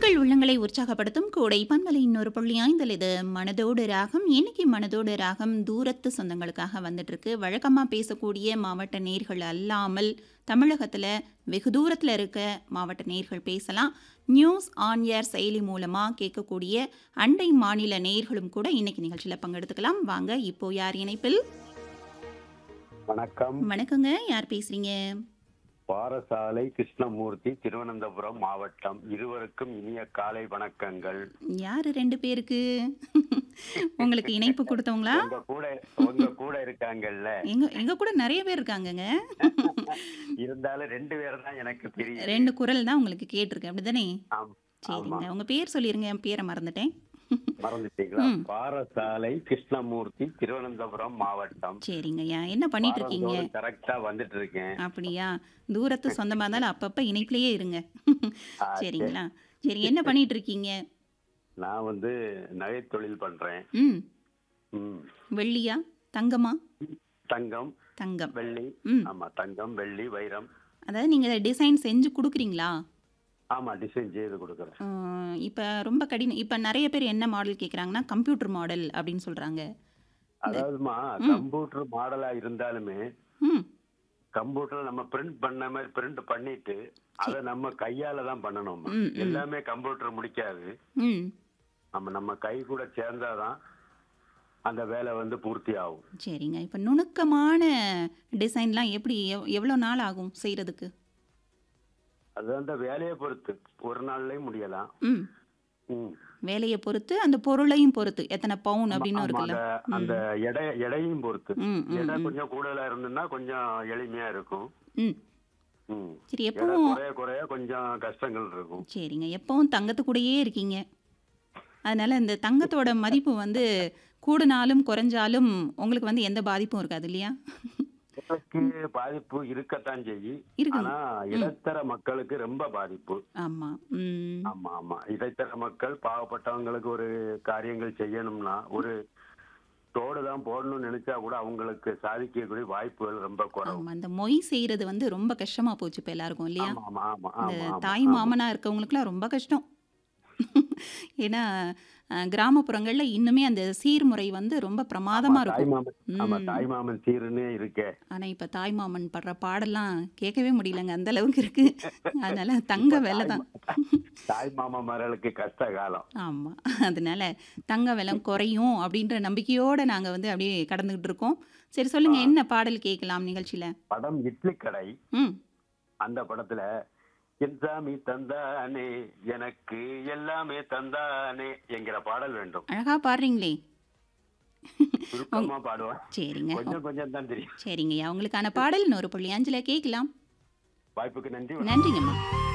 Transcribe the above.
உங்கள் உள்ளங்களை உற்சாகப்படுத்தும் கூடை பன்மலை இன்னொரு புள்ளி ஐந்தில் இது மனதோடு ராகம் இன்னைக்கு மனதோடு ராகம் தூரத்து சொந்தங்களுக்காக வந்துட்டு இருக்கு வழக்கமாக பேசக்கூடிய மாவட்ட நேர்கள் அல்லாமல் தமிழகத்தில் வெகு தூரத்தில் இருக்க மாவட்ட நேர்கள் பேசலாம் நியூஸ் ஆன் ஏர் செயலி மூலமாக கேட்கக்கூடிய அண்டை மாநில நேர்களும் கூட இன்னைக்கு நிகழ்ச்சியில் பங்கெடுத்துக்கலாம் வாங்க இப்போ யார் இணைப்பில் வணக்கம் வணக்கங்க யார் பேசுறீங்க பாரசாலை கிருஷ்ணமூர்த்தி திருவனந்தபுரம் மாவட்டம் இருவருக்கும் இனிய காலை வணக்கங்கள் யார் ரெண்டு பேருக்கு உங்களுக்கு இணைப்பு கொடுத்தவங்களா உங்க கூட உங்க கூட இருக்காங்கல்ல எங்க எங்க கூட நிறைய பேர் இருக்காங்கங்க இருந்தாலும் ரெண்டு பேர் தான் எனக்கு தெரியும் ரெண்டு குரல் தான் உங்களுக்கு கேட்டிருக்கு அப்படிதானே ஆம், ஆமா சரிங்க உங்க பேர் சொல்லிருங்க என் பேரை மறந்துட்டேன் மறந்துட்டீங்களா ம். பாரசாலை கிருஷ்ணமூர்த்தி திருவனந்தபுரம் மாவட்டம் சரிங்கய்யா என்ன பண்ணிட்டு இருக்கீங்க கரெக்டா வந்துட்டு இருக்கேன் அப்படியா தூரத்து சொந்தமா இருந்தாலும் அப்பப்ப இணைப்பிலேயே இருங்க ஆ, சரிங்களா சரி என்ன பண்ணிட்டு இருக்கீங்க நான் வந்து நகை தொழில் பண்றேன் ம் ம். வெள்ளியா தங்கமா தங்கம் தங்கம் வெள்ளி ம் ஆமா தங்கம் வெள்ளி வைரம் அதாவது நீங்க டிசைன் செஞ்சு கொடுக்குறீங்களா ஆமா டிசைன் செய்து கொடுக்குறேன் அஹ், இப்ப ரொம்ப கடினம் இப்ப நிறைய பேர் என்ன மாடல் கேக்குறாங்கன்னா கம்ப்யூட்டர் மாடல் அப்படின்னு சொல்றாங்க அதாவதுமா கம்ப்யூட்டர் மாடலா இருந்தாலுமே ம் கம்ப்யூட்டர் நம்ம பிரிண்ட் பண்ண மாதிரி பிரிண்ட் பண்ணிட்டு அதை நம்ம கையால தான் பண்ணணும் ம், ம். எல்லாமே கம்ப்யூட்டர் முடிக்காது ம் நம்ம நம்ம கை கூட சேர்ந்தாதான் அந்த வேலை வந்து பூர்த்தி ஆகும் சரிங்க இப்போ நுணுக்கமான டிசைன்லாம் எப்படி எவ் எவ்வளோ நாள் ஆகும் செய்கிறதுக்கு அது அந்த வேலையை பொறுத்து ஒரு நாள்லயும் முடியலாம் ம் ம். வேலையை பொறுத்து அந்த பொருளையும் பொறுத்து எத்தனை பவுன் அப்படின்னு ஆமா, இருக்குல்ல அந்த அந்த எடை எடையும் பொறுத்து ம் ம் எடை கொஞ்சம் கூடுதலா இருந்ததுன்னா கொஞ்சம் எளிமையா இருக்கும் ம் ம். சரி எடை எப்பவும் குறைய குறைய கொஞ்சம் கஷ்டங்கள் இருக்கும் சரிங்க எப்பவும் தங்கத்து கூடயே இருக்கீங்க அதனால இந்த தங்கத்தோட மதிப்பு வந்து கூடுனாலும் குறைஞ்சாலும் உங்களுக்கு வந்து எந்த பாதிப்பும் இருக்காது இல்லையா எனக்கு பாதிப்பு இருக்கத்தான் செய்யும் இருக்கு ஆனா இடைத்தர மக்களுக்கு ரொம்ப பாதிப்பு ஆமாம் ம் ஆமா ஆமா இடைத்தர மக்கள் பாவப்பட்டவங்களுக்கு ஒரு காரியங்கள் செய்யணும்னா ஒரு தோடு தான் போடணும்னு நினைச்சா கூட அவங்களுக்கு சாதிக்கக்கூடிய வாய்ப்புகள் ரொம்ப குறைவு ஆமாம் அந்த மொய் செய்கிறது வந்து ரொம்ப கஷ்டமாக போச்சு இப்போ எல்லாருக்கும் இல்லையா ஆமா ஆமா ஆமா இந்த ஆமா ஆமா தாய் மாமனா இருக்கவங்களுக்குலாம் ரொம்ப கஷ்டம் ஏன்னா அஹ், கிராமப்புறங்கள்ல இன்னுமே அந்த சீர்முறை வந்து ரொம்ப பிரமாதமா தாய் இருக்கும் மாமன் ஆமா ம். தாய் மாமன் சீருன்னே இருக்கே ஆனா இப்ப தாய் மாமன் படுற பாடெல்லாம் கேட்கவே முடியலங்க அந்த அளவுக்கு இருக்கு அதனால தங்க விலை தான் தாய் மாமா மகளுக்கு கஷ்ட காலம் ஆமா அதனால தங்க விலை குறையும் அப்படின்ற நம்பிக்கையோட நாங்க வந்து அப்படியே கடந்துகிட்டு இருக்கோம் சரி சொல்லுங்க என்ன பாடல் கேட்கலாம் நிகழ்ச்சியில படம் இட்லி கடை ம் அந்த படத்துல என் சாமி தந்தானே எனக்கு எல்லாமே தந்தானே என்கிற பாடல் வேண்டும் அழகா பாடுறீங்களே சுருக்கமா பாடுவேன் சரிங்க கொஞ்சம் கொஞ்சம் தான் தெரியும் சரிங்கய்யா உங்களுக்கான பாடல் நூறு புள்ளி அஞ்சுல கேட்கலாம் வாய்ப்புக்கு நன்றி நன்றிங்கம்மா